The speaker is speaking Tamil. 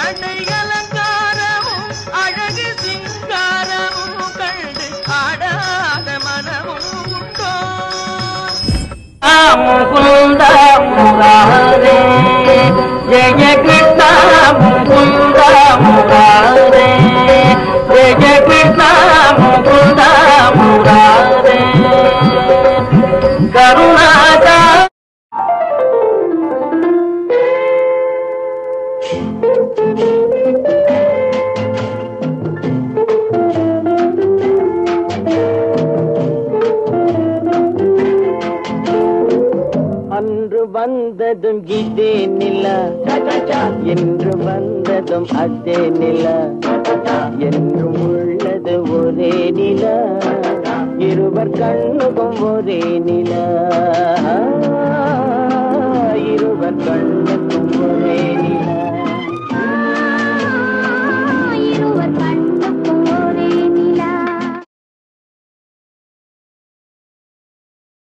ஆடை அலங்காரமும் அழகு சிங்காரமும் கண்டு ஆடாத மனமும் உண்டோ முகுந்த முராரே ஜெய கிருஷ்ண முகுந்த முராரே ஜெய கிருஷ்ண முகுந்த முராரே கருணாகா அன்று வந்ததும் இதே நில என்று வந்ததும் அதே நில என்றும் உள்ளது ஒரே நில இருவர் கண்ணுக்கும் ஒரே நில